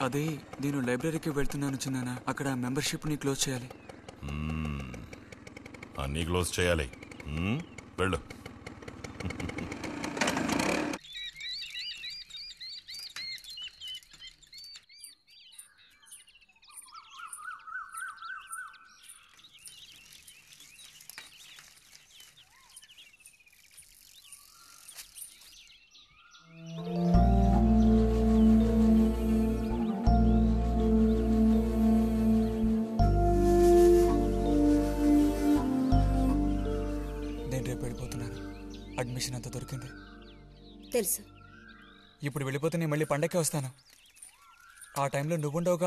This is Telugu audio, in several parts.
అదే నేను లైబ్రరీకి వెళ్తున్నాను చిన్నానా అక్కడ మెంబర్షిప్ని క్లోజ్ చేయాలి అన్నీ క్లోజ్ చేయాలి మ్మ్? వెళ్ళు నేను రేపు వెళ్ళిపోతున్నాను అడ్మిషన్ అంతా దొరికింది తెలుసు ఇప్పుడు వెళ్ళిపోతే నేను మళ్ళీ పండక్కే వస్తాను ఆ టైంలో నువ్వుండవుగా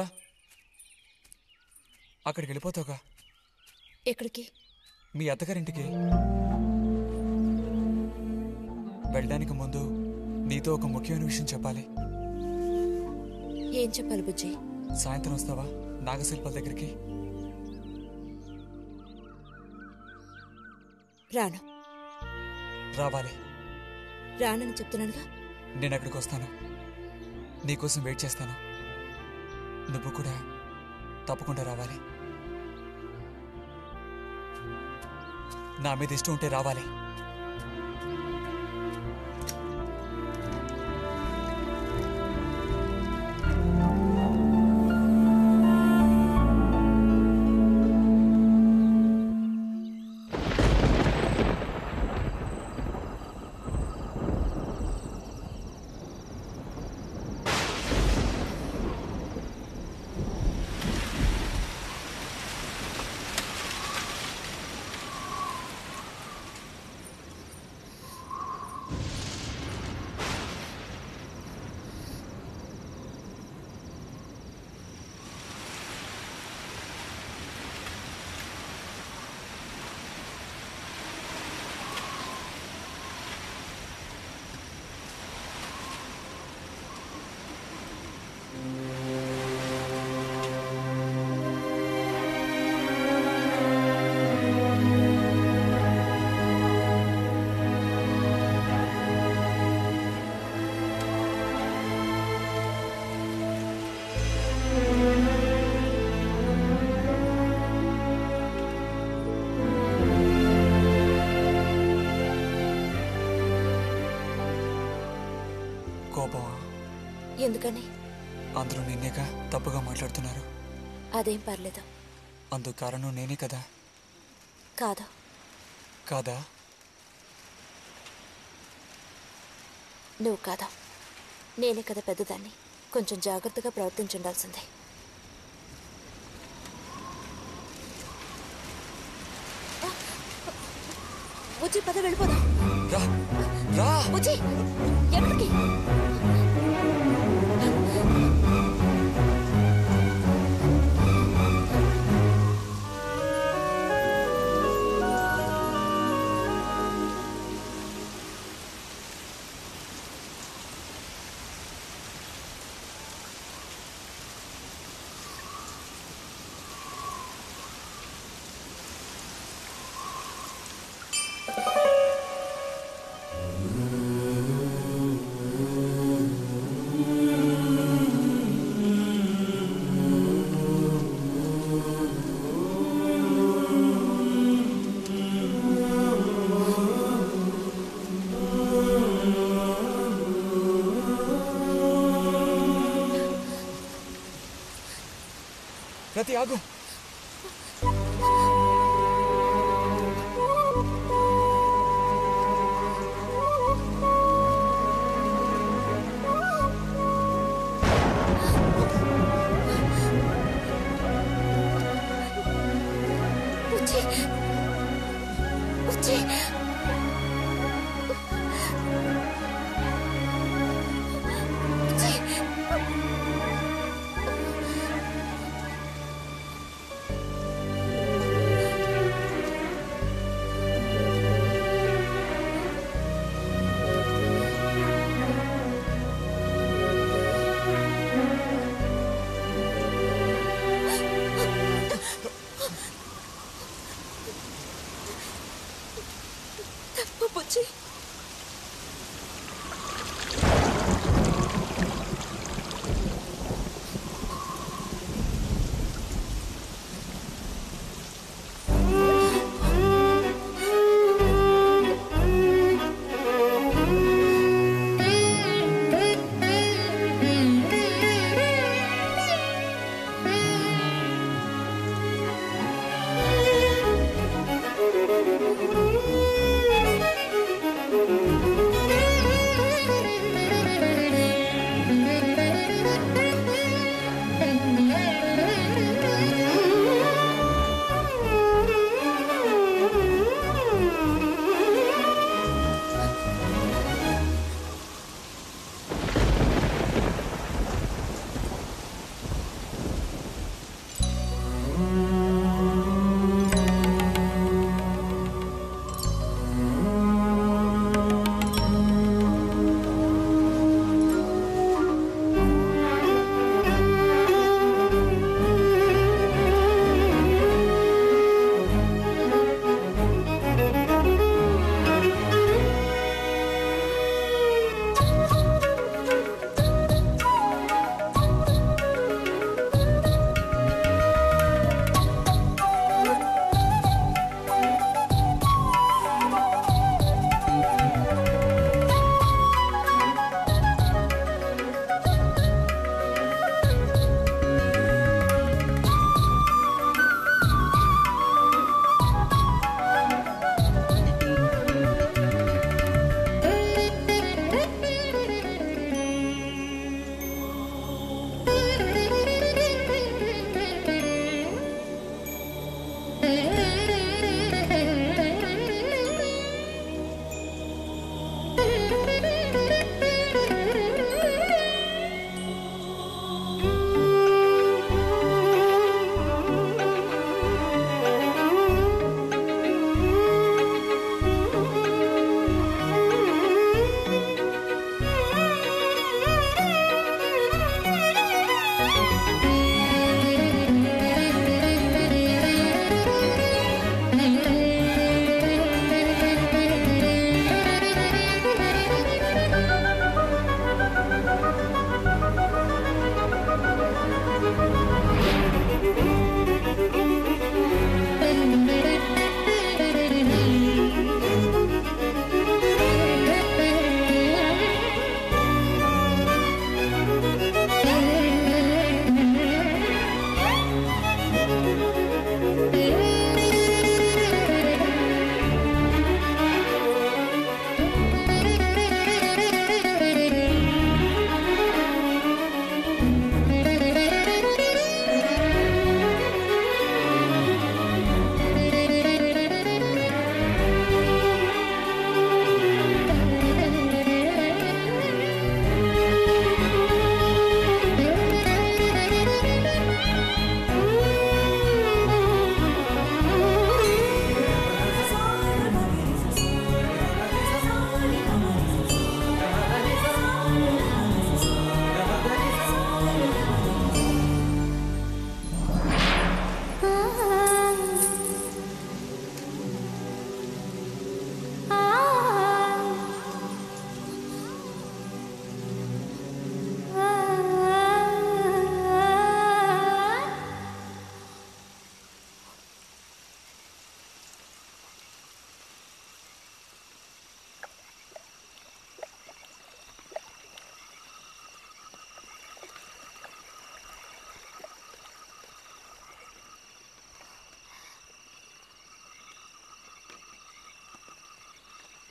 అక్కడికి వెళ్ళిపోతావుగా ఎక్కడికి మీ అత్తగారింటికి వెళ్ళడానికి ముందు నీతో ఒక ముఖ్యమైన విషయం చెప్పాలి ఏం చెప్పాలి బుజ్జి సాయంత్రం వస్తావా నాగశిల్పాల దగ్గరికి రాను రావాలి రానని చెప్తున్నానుగా నేను అక్కడికి వస్తాను నీకోసం వెయిట్ చేస్తాను నువ్వు కూడా తప్పకుండా రావాలి నా మీద ఇష్టం ఉంటే రావాలి కోపమా ఎందుకని అందరూ నిన్నేగా తప్పుగా మాట్లాడుతున్నారు అదేం పర్లేదు అందుకు కారణం నేనే కదా కాదు కాదా నువ్వు కాదా నేనే కదా పెద్దదాన్ని కొంచెం జాగ్రత్తగా ప్రవర్తించుండాల్సిందే బుజ్జి పద వెళ్ళిపోదాం రా రా బుజ్జి ఎక్కడికి రతి ఆగు బుజ్జి బుజ్జి బుజ్జి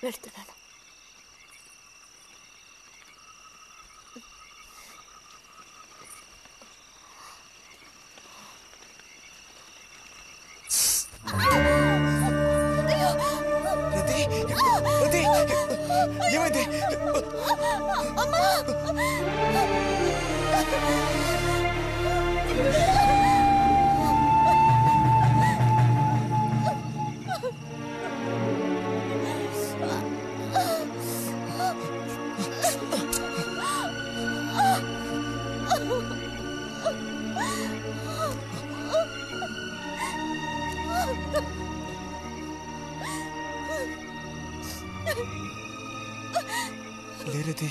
వెళ్తున్నాను రతి రతి ఏమైంది లే రతి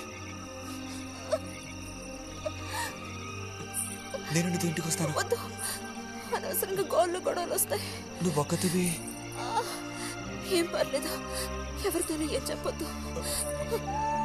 నేను నీతో ఇంటికి వస్తాను వద్దు అనవసరంగా గోళ్ళు గొడవలు వస్తాయి నువ్వు ఒక్కతివి ఏం పర్లేదు ఎవరితోనూ ఏం చెప్పొద్దు